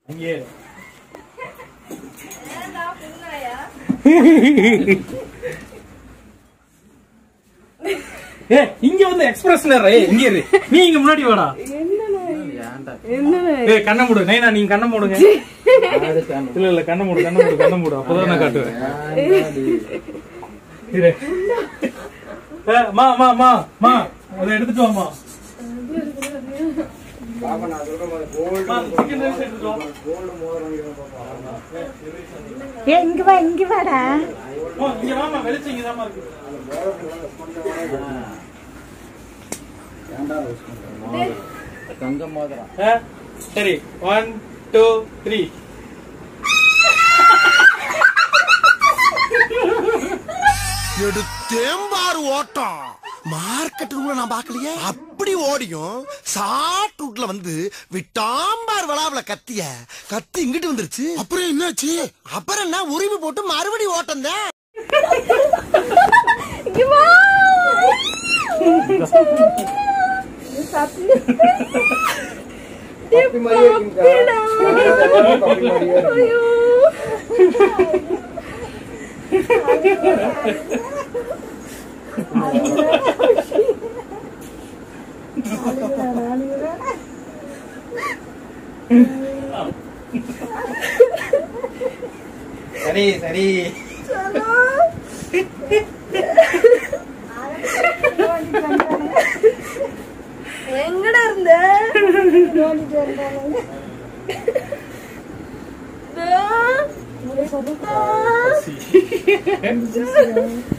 இங்கே இரு. ஏ இங்க வந்து எக்ஸ்பிரஸ்ல ஏ இங்க இரு நீ இங்க முன்னாடி வாடா ஏ கண்ணை மூடு நைனா நீங்க கண்ணை மூடுங்க இல்ல இல்ல கண்ணை மூடு கண்ணை மூடு கண்ணை மூடு அப்பதான் நான் காட்டுவேன் இரு ஏ, மா மா மா மா அதை எடுத்துட்டு வாமா மா, chicken rice எடுத்துட்டு வா. ஏ இங்க வா இங்க வாடா மா, இங்க வாமா வெளிச்சம் இங்கதாம்மா இருக்கு தங்க மோதிரம் ஆ, சரி ஒன் டூ த்ரீ எடுத்தேம்பாரு ஓட்டம் மார்க்கெட் ரூம்ல நான் பார்க்கலையே அப்படி ஓடியும் ஷார்ட் ரூட்ல வந்து விட்டாம்பார் விழாவுல கத்திய கத்தி இங்கிட்டு வந்துருச்சு அப்புறம் என்னாச்சு அப்புறம் என்ன உரிமை போட்டு மறுபடி ஓட்டம் தான் இங்க வா பப்பி மாதிரியே இருக்குங்கக்கா. பப்பி மாதிரியே இருக்கு. ஐயோ சரி சரி எங்கடா இருந்த இதோ. இதோ.